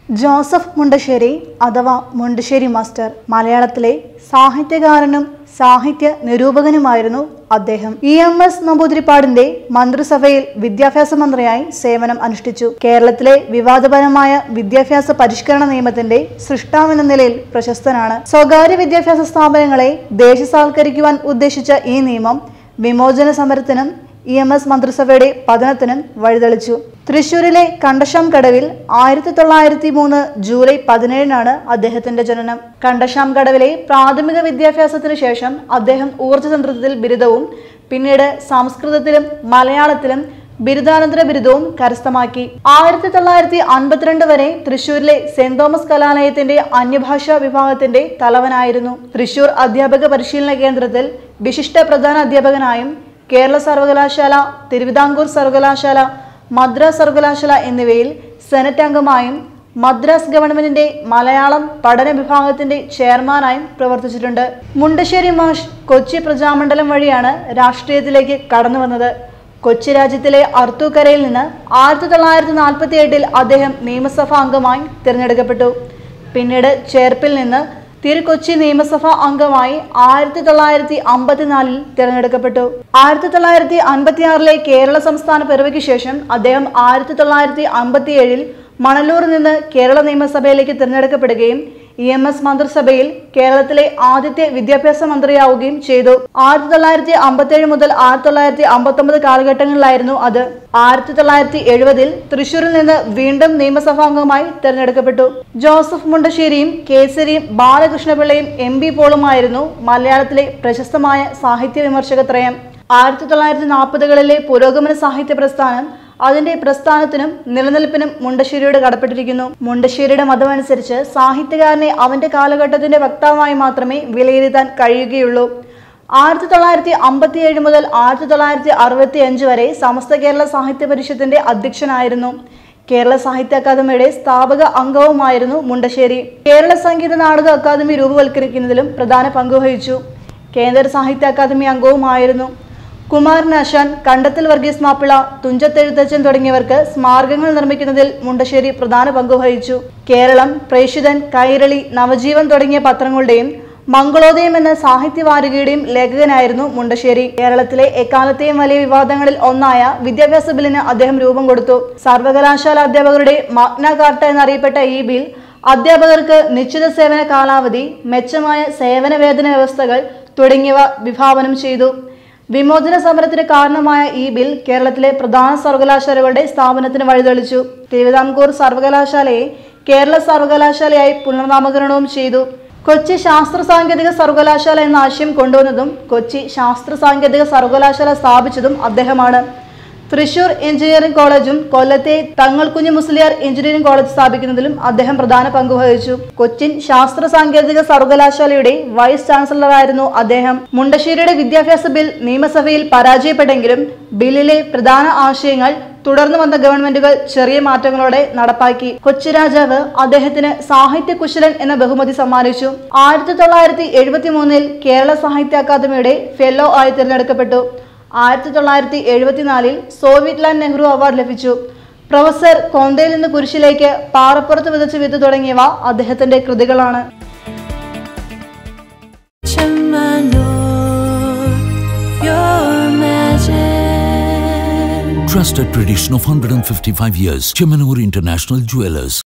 Joseph Mundassery അഥവാ Mundassery master മലയാളത്തിലെ സാഹിത്യകാരനും സാഹിത്യ നിരൂപകനുമായിരുന്നു അദ്ദേഹം ഇ എം എസ് നമ്പൂതിരിപ്പാടിന്റെ മന്ത്രിസഭയിൽ വിദ്യാഭ്യാസ മന്ത്രിയായി സേവനം അനുഷ്ഠിച്ചു കേരളത്തിലെ വിവാദപരമായ വിദ്യാഭ്യാസ പരിഷ്കരണ നിയമത്തിന്റെ സൃഷ്ടാവെന്ന നിലയിൽ പ്രശസ്തനാണ് സ്വകാര്യ വിദ്യാഭ്യാസ സ്ഥാപനങ്ങളെ ദേശസാൽക്കരിക്കുവാൻ ഉദ്ദേശിച്ച ഈ നിയമം വിമോചന സമരത്തിനും ഇ എം എസ് മന്ത്രിസഭയുടെ പതനത്തിനും വഴിതെളിച്ചു തൃശൂരിലെ കണ്ടശാം കടവിൽ ആയിരത്തി തൊള്ളായിരത്തി മൂന്ന് ജൂലൈ പതിനേഴിനാണ് അദ്ദേഹത്തിന്റെ ജനനം കണ്ടശാം കടവിലെ പ്രാഥമിക വിദ്യാഭ്യാസത്തിനു ശേഷം അദ്ദേഹം ഊർജ്ജതന്ത്രത്തിൽ ബിരുദവും പിന്നീട് സംസ്കൃതത്തിലും മലയാളത്തിലും ബിരുദാനന്തര ബിരുദവും കരസ്ഥമാക്കി ആയിരത്തി തൊള്ളായിരത്തി അൻപത്തിരണ്ട് വരെ തൃശൂരിലെ സെന്റ് തോമസ് കലാലയത്തിന്റെ അന്യഭാഷാ വിഭാഗത്തിന്റെ തലവനായിരുന്നു തൃശൂർ അധ്യാപക പരിശീലന കേന്ദ്രത്തിൽ വിശിഷ്ട പ്രധാന അധ്യാപകനായും കേരള സർവകലാശാല തിരുവിതാംകൂർ സർവകലാശാല മദ്രാസ് സർവകലാശാല എന്നിവയിൽ സെനറ്റ് അംഗമായും മദ്രാസ് ഗവൺമെന്റിന്റെ മലയാളം പഠന വിഭാഗത്തിന്റെ ചെയർമാനായും പ്രവർത്തിച്ചിട്ടുണ്ട് മുണ്ടശ്ശേരി മാഷ് കൊച്ചി പ്രജാമണ്ഡലം വഴിയാണ് രാഷ്ട്രീയത്തിലേക്ക് കടന്നു വന്നത് കൊച്ചി രാജ്യത്തിലെ അർത്തൂക്കരയിൽ നിന്ന് ആയിരത്തി തൊള്ളായിരത്തി നാൽപ്പത്തി എട്ടിൽ അദ്ദേഹം നിയമസഭാ അംഗമായി തിരഞ്ഞെടുക്കപ്പെട്ടു പിന്നീട് ചേർപ്പിൽ നിന്ന് തിരുക്കൊച്ചി നിയമസഭാ അംഗമായി ആയിരത്തി തൊള്ളായിരത്തി അമ്പത്തിനാലിൽ തിരഞ്ഞെടുക്കപ്പെട്ടു ആയിരത്തി തൊള്ളായിരത്തി അൻപത്തിയാറിലെ കേരള സംസ്ഥാന പിറവിക്ക് ശേഷം അദ്ദേഹം ആയിരത്തി തൊള്ളായിരത്തി അമ്പത്തിയേഴിൽ മണലൂരിൽ നിന്ന് കേരള നിയമസഭയിലേക്ക് തിരഞ്ഞെടുക്കപ്പെടുകയും ഇ എം എസ് മന്ത്രിസഭയിൽ കേരളത്തിലെ ആദ്യത്തെ വിദ്യാഭ്യാസ മന്ത്രിയാവുകയും ചെയ്തു ആയിരത്തി തൊള്ളായിരത്തി അമ്പത്തേഴ് മുതൽ ആയിരത്തി തൊള്ളായിരത്തി അമ്പത്തൊമ്പത് കാലഘട്ടങ്ങളിലായിരുന്നു അത് ആയിരത്തി തൊള്ളായിരത്തി എഴുപതിൽ തൃശൂരിൽ നിന്ന് വീണ്ടും നിയമസഭാംഗമായി തെരഞ്ഞെടുക്കപ്പെട്ടു ജോസഫ് മുണ്ടശ്ശേരിയും കേസരിയും ബാലകൃഷ്ണപിള്ളയും എം ബി പോളുമായിരുന്നു മലയാളത്തിലെ പ്രശസ്തമായ സാഹിത്യ വിമർശകത്രയം ആയിരത്തി തൊള്ളായിരത്തി നാൽപ്പതുകളിലെ പുരോഗമന സാഹിത്യ പ്രസ്ഥാനം അതിന്റെ പ്രസ്ഥാനത്തിനും നിലനിൽപ്പിനും മുണ്ടശ്ശേരിയോട് കടപ്പെട്ടിരിക്കുന്നു മുണ്ടശ്ശേരിയുടെ മതമനുസരിച്ച് സാഹിത്യകാരനെ അവന്റെ കാലഘട്ടത്തിന്റെ വക്താവായി മാത്രമേ വിലയിരുത്താൻ കഴിയുകയുള്ളൂ ആയിരത്തി തൊള്ളായിരത്തി അമ്പത്തിയേഴ് മുതൽ ആയിരത്തി തൊള്ളായിരത്തി അറുപത്തി അഞ്ച് വരെ സമസ്ത കേരള സാഹിത്യ പരിഷത്തിന്റെ അധ്യക്ഷനായിരുന്നു കേരള സാഹിത്യ അക്കാദമിയുടെ സ്ഥാപക അംഗവുമായിരുന്നു മുണ്ടശ്ശേരി കേരള സംഗീത നാടക അക്കാദമി രൂപവൽക്കരിക്കുന്നതിലും പ്രധാന പങ്കുവഹിച്ചു കേന്ദ്ര സാഹിത്യ അക്കാദമി അംഗവുമായിരുന്നു കുമാരനാശാൻ കണ്ടത്തിൽ വർഗീസ് മാപ്പിള തുഞ്ചത്തെഴുത്തച്ഛൻ തുടങ്ങിയവർക്ക് സ്മാരകങ്ങൾ നിർമ്മിക്കുന്നതിൽ മുണ്ടശ്ശേരി പ്രധാന പങ്കുവഹിച്ചു കേരളം പ്രേഷിതൻ കൈരളി നവജീവൻ തുടങ്ങിയ പത്രങ്ങളുടെയും മംഗളോദയം എന്ന സാഹിത്യവാരികയുടെയും ലേഖകനായിരുന്നു മുണ്ടശ്ശേരി കേരളത്തിലെ എക്കാലത്തെയും വലിയ വിവാദങ്ങളിൽ ഒന്നായ വിദ്യാഭ്യാസ ബില്ലിന് അദ്ദേഹം രൂപം കൊടുത്തു സർവകലാശാല അധ്യാപകരുടെ മാഗ്ന കാർട്ട എന്നറിയപ്പെട്ട ഈ ബിൽ അധ്യാപകർക്ക് നിശ്ചിത സേവന കാലാവധി മെച്ചമായ സേവന വേതന വ്യവസ്ഥകൾ തുടങ്ങിയവ വിഭാവനം ചെയ്തു വിമോചന സമരത്തിന് കാരണമായ ഈ ബിൽ കേരളത്തിലെ പ്രധാന സർവകലാശാലകളുടെ സ്ഥാപനത്തിന് വഴിതെളിച്ചു തിരുവിതാംകൂർ സർവകലാശാലയെ കേരള സർവകലാശാലയായി പുനർനാമകരണവും ചെയ്തു കൊച്ചി ശാസ്ത്ര സാങ്കേതിക സർവകലാശാല എന്ന ആശയം കൊണ്ടുവന്നതും കൊച്ചി ശാസ്ത്ര സാങ്കേതിക സർവകലാശാല സ്ഥാപിച്ചതും അദ്ദേഹമാണ് തൃശൂർ എഞ്ചിനീയറിംഗ് കോളേജും കൊല്ലത്തെ തങ്ങൾക്കുഞ്ഞ് മുസ്ലിയാർ എഞ്ചിനീയറിംഗ് കോളേജ് സ്ഥാപിക്കുന്നതിലും അദ്ദേഹം പ്രധാന പങ്ക് വഹിച്ചു കൊച്ചിൻ ശാസ്ത്ര സാങ്കേതിക സർവകലാശാലയുടെ വൈസ് ചാൻസലറായിരുന്നു അദ്ദേഹം മുണ്ടശ്ശേരിയുടെ വിദ്യാഭ്യാസ ബിൽ നിയമസഭയിൽ പരാജയപ്പെട്ടെങ്കിലും ബില്ലിലെ പ്രധാന ആശയങ്ങൾ തുടർന്നു വന്ന ഗവൺമെന്റുകൾ ചെറിയ മാറ്റങ്ങളോടെ നടപ്പാക്കി കൊച്ചി രാജാവ് അദ്ദേഹത്തിന് സാഹിത്യ കുശലൻ എന്ന ബഹുമതി സമ്മാനിച്ചു ആയിരത്തി തൊള്ളായിരത്തി എഴുപത്തി മൂന്നിൽ കേരള സാഹിത്യ അക്കാദമിയുടെ ഫെല്ലോ ആയി തിരഞ്ഞെടുക്കപ്പെട്ടു ആയിരത്തി തൊള്ളായിരത്തി എഴുപത്തിനാലിൽ സോവിയറ്റ് ലാൻഡ് നെഹ്റു അവാർഡ് ലഭിച്ചു പ്രൊഫസർ കൊന്തയിൽ നിന്ന് കുരിശിലേക്ക് പാറപ്പുറത്ത് വിതച്ച് വിത്ത് തുടങ്ങിയവ അദ്ദേഹത്തിന്റെ കൃതികളാണ് Chamanur, your magic. Trusted tradition of 155 years. Chemanur International Jewelers.